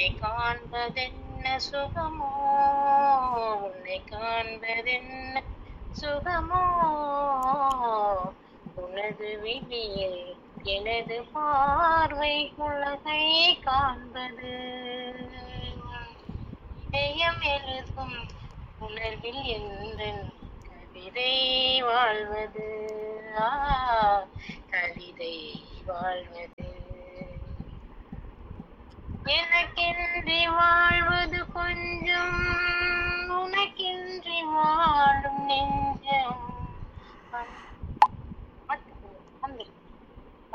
உன்னை காண்பதென்ன சுகமோ உன்னை காண்பதென்ன சுகமோ உனது விழியில் எனது பார்வை உலகை காண்பது இதயம் எழுதும் உணர்வில் எந்தன் கவிதை வாழ்வது ஆ, கவிதை வாழ்வது எனக்கென்றி வாழ்வது கொஞ்சம் உனக்கென்றி வாழும் நெஞ்சம்